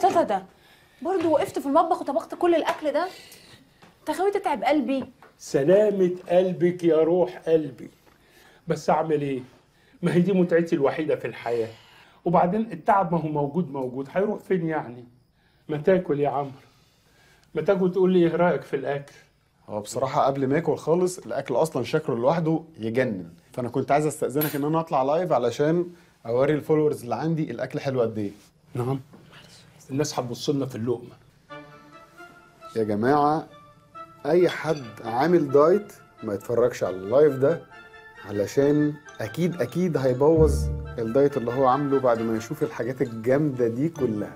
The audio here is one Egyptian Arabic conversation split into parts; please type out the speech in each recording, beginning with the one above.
ده ده ده برضه وقفت في المطبخ وطبخت كل الاكل ده انت غاوي تتعب قلبي سلامة قلبك يا روح قلبي بس أعمل إيه؟ ما هي دي متعتي الوحيدة في الحياة وبعدين التعب ما هو موجود موجود هيروح فين يعني؟ ما تاكل يا عمرو ما تاكل تقول لي إيه رأيك في الأكل؟ هو بصراحة قبل ما اكل خالص الأكل أصلا شكله لوحده يجنن فأنا كنت عايز أستأذنك إن أنا أطلع لايف علشان أوري الفولورز اللي عندي الأكل حلو قد إيه نعم الناس هتبص لنا في اللقمة يا جماعة أي حد عامل دايت ما يتفرجش على اللايف ده علشان أكيد أكيد هيبوظ الدايت اللي هو عامله بعد ما يشوف الحاجات الجامدة دي كلها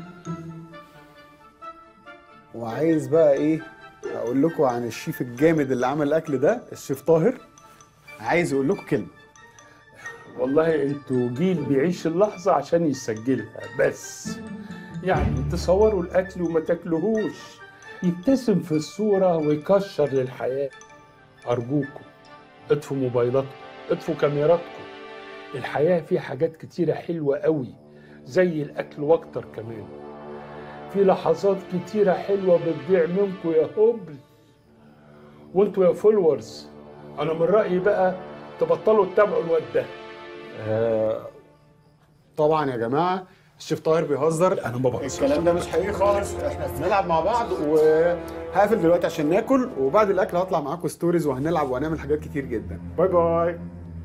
وعايز بقى إيه أقول لكم عن الشيف الجامد اللي عمل الأكل ده الشيف طاهر عايز أقول لكم كلمة والله انتوا جيل بيعيش اللحظة عشان يسجلها بس يعني تصوروا الأكل وما تاكلوهوش يبتسم في الصورة ويكشر للحياة أرجوكم اطفوا موبايلاتكم اطفوا كاميراتكم الحياة فيها حاجات كتيرة حلوة قوي زي الأكل وأكتر كمان في لحظات كتيرة حلوة بتضيع منكم يا هبل وانتوا يا فولورز أنا من رأيي بقى تبطلوا تتابعوا الواد ده آه طبعا يا جماعه الشيف طاهر بيهزر أنا ما بهزرش. الكلام ده مش حقيقي خالص احنا بنلعب مع بعض وهقفل دلوقتي عشان ناكل وبعد الاكل هطلع معاكم ستوريز وهنلعب وهنعمل حاجات كتير جدا باي باي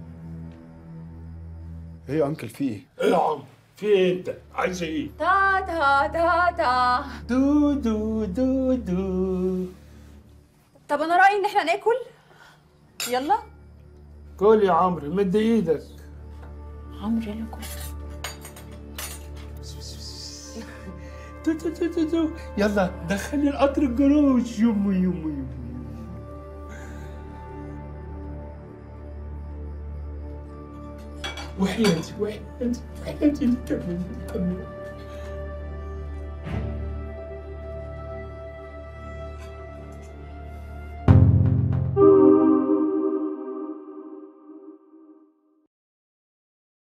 ايه يا انكل في ايه ايه يا عم في ايه انت عايز ايه تا تا تا تا دو دو دو دو طب انا رايي ان احنا ناكل يلا كل يا عمرو مد ايدك عمرو يلا كل دو دو دو دو دو يلا دخلني القطر الجروش يمو يمو يمو وحياتي وحياتي وحياتي اللي كملت كملت